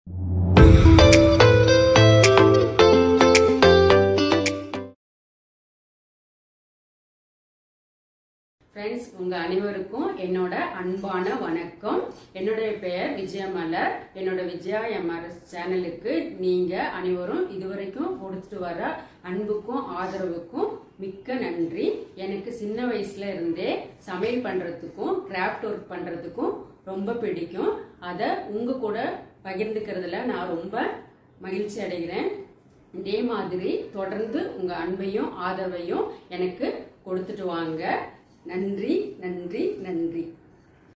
friends உங்க அனைவருக்கும் என்னோட அன்பான வணக்கம் என்னுடைய பெயர் விஜயமலர் என்னோட விஜயா எம்ஆர்எஸ் சேனலுக்கு நீங்க அனைவரும் இதுவரைக்கும் கொடுத்துட்டு வர அன்புக்கும் ஆதரவுக்கும் மிக்க நன்றி எனக்கு சின்ன வயசுல இருந்தே சமையல் பண்றதுக்கும் கிராஃப்ட் ஒர்க் பண்றதுக்கும் ரொம்ப பிடிக்கும் அதை உங்க கூட பகிர்ந்துக்கிறதுல நான் ரொம்ப மகிழ்ச்சி அடைகிறேன் இதே மாதிரி தொடர்ந்து உங்க அன்பையும் ஆதரவையும் எனக்கு கொடுத்துட்டு வாங்க நன்றி நன்றி நன்றி